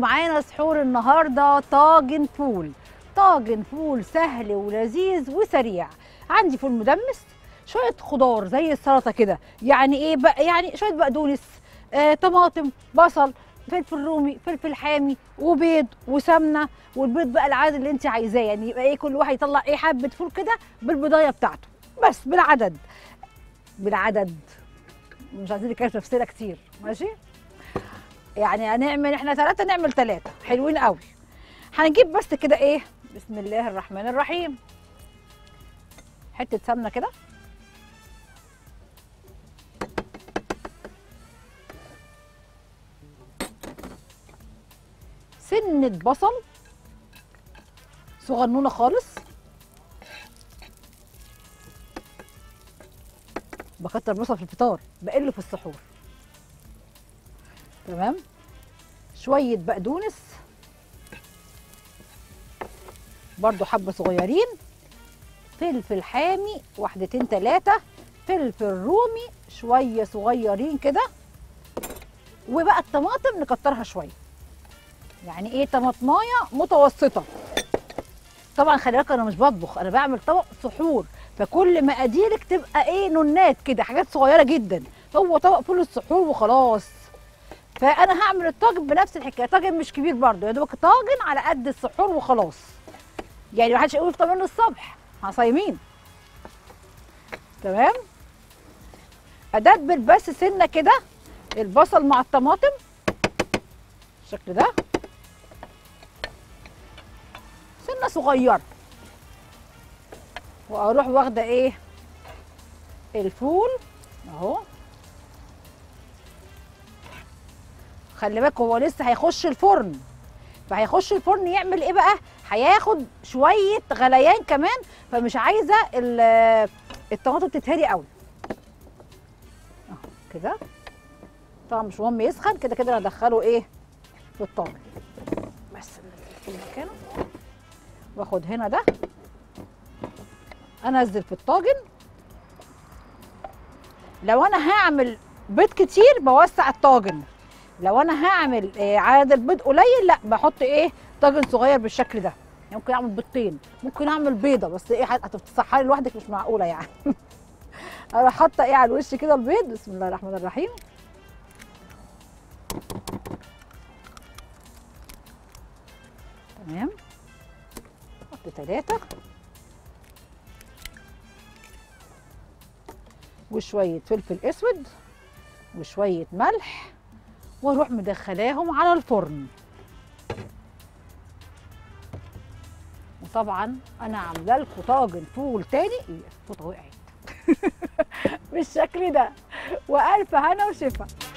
ومعانا سحور النهارده طاجن فول طاجن فول سهل ولذيذ وسريع عندي فول مدمس شويه خضار زي السلطه كده يعني ايه بقى يعني شويه بقدونس آه، طماطم بصل فلفل رومي فلفل حامي وبيض وسمنه والبيض بقى العدد اللي انت عايزاه يعني يبقى ايه كل واحد يطلع ايه حبه فول كده بالبضايه بتاعته بس بالعدد بالعدد مش عايزين نكلف نفسنا كتير ماشي يعني هنعمل احنا ثلاثة نعمل ثلاثة حلوين قوي هنجيب بس كده ايه بسم الله الرحمن الرحيم حتة سمنة كده سنة بصل صغنونة خالص بكتر بصل في الفطار بقله في السحور تمام شوية بقدونس برضو حبة صغيرين فلفل حامي واحدتين تلاتة فلفل رومي شوية صغيرين كده وبقى الطماطم نكترها شوية يعني ايه طماطمايه متوسطة طبعا خلي بالك انا مش بطبخ انا بعمل طبق سحور فكل مقاديرك تبقى ايه نونات كده حاجات صغيرة جدا هو طبق فول السحور وخلاص فانا هعمل الطاجن بنفس الحكايه طاجن مش كبير برضه يا دوبك طاجن على قد السحور وخلاص يعني ما حدش يقول افطر منه الصبح احنا صايمين تمام ادبل بس سنه كده البصل مع الطماطم بالشكل ده سنه صغيره واروح واخده ايه الفول اهو خلي بالك هو لسه هيخش الفرن فهيخش الفرن يعمل ايه بقى هياخد شويه غليان كمان فمش عايزه ال- الطماطم تتهري قوي اهو كده طبعا مش مهم يسخن كده كده انا ادخله ايه في الطاجن بس في مكانه واخد هنا ده انزل في الطاجن لو انا هعمل بيض كتير بوسع الطاجن لو انا هعمل آه، عدد البيض قليل لا بحط ايه طاجن صغير بالشكل ده يعني ممكن اعمل بيضتين ممكن اعمل بيضه بس ايه هت- هتفصحها لي لوحدك مش معقوله يعني اروح حاطه ايه على الوش كده البيض بسم الله الرحمن الرحيم تمام حط ثلاثه وشويه فلفل اسود وشويه ملح واروح مدخلاهم على الفرن وطبعا انا عامله لكم طاجن فول تاني إيه، الفوطه وقعت بالشكل ده والف هنا وشفا